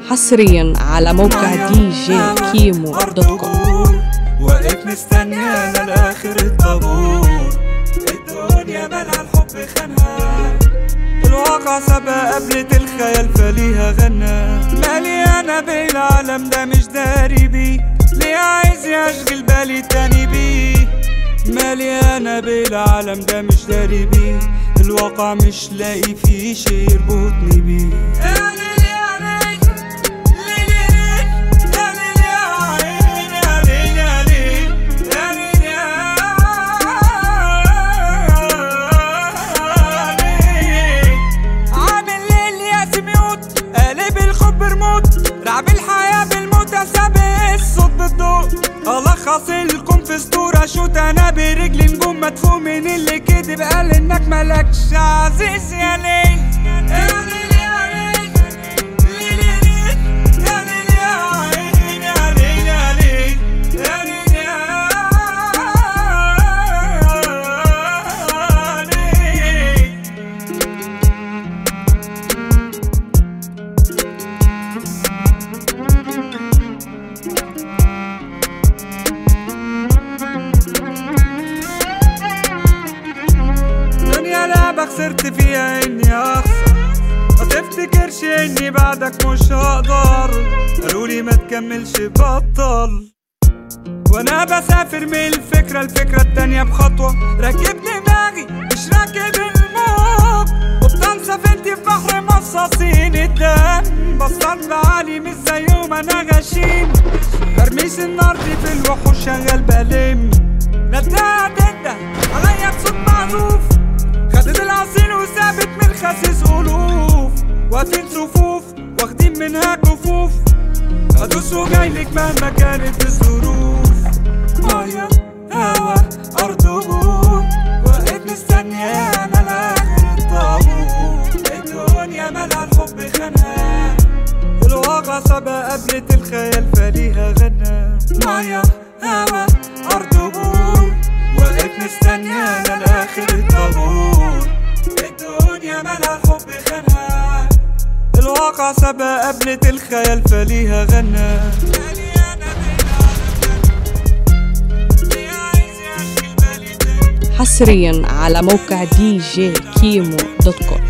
حصريا على موقع دي جي كيمو دوت كوم واقف مستني انا لاخر الطابور الدنيا مالها الحب خانها الواقع سبق قبلة الخيال فليها غنى مالي انا بالعالم ده مش داري بيه ليه عايز يشغل بالي تاني بيه مالي انا بالعالم ده مش داري بيه الواقع مش لاقي فيه شي يربطني بيه عامل للياس ميوت قالب الحب رموت رعب الحياة بالموت سابق الصوت بالضوء ألخص لكم في اسطورة شوت أنا برجلي نجوم مدفوع من اللي كدب قال إنك ملكش عزيز يا ليل يا ليل يا ليل ليل يا ليل يا ليل يا عين يا ليل يا ليل يا ليل يا ليل دنيا لعبة خسرت فيها اني اخسر ما تفتكرش اني بعدك مش هقدر قالولي ما تكملش بطل وانا بسافر من الفكرة الفكرة التانية بخطوة راكب دماغي مش راكب الموج قبطان سفينتي في بحر مصاصين الدم بصطاد بعالي مش زيهم انا غشيم برميش النار دي في الوحوش شغال بلم نداها تنده عليا بصوت معزوف خدت العصير وسابت من الخسيس ألوف واقفين صفوف واخدين منها كفوف هدوس وجايلك مهما كانت الظروف مية هوا أرض وبور واقف مستني أنا لآخر الطابور الدنيا مالها الحب خانها الواقع سبق قبلة الخيال فليها غنى مية هوا أرض وبور واقف مستني أنا لآخر الطابور الدنيا مالها الحب خانها الواقع سبق قبلة الخيال فليها غنى حصريا على موقع دي جي كيمو دوت كوم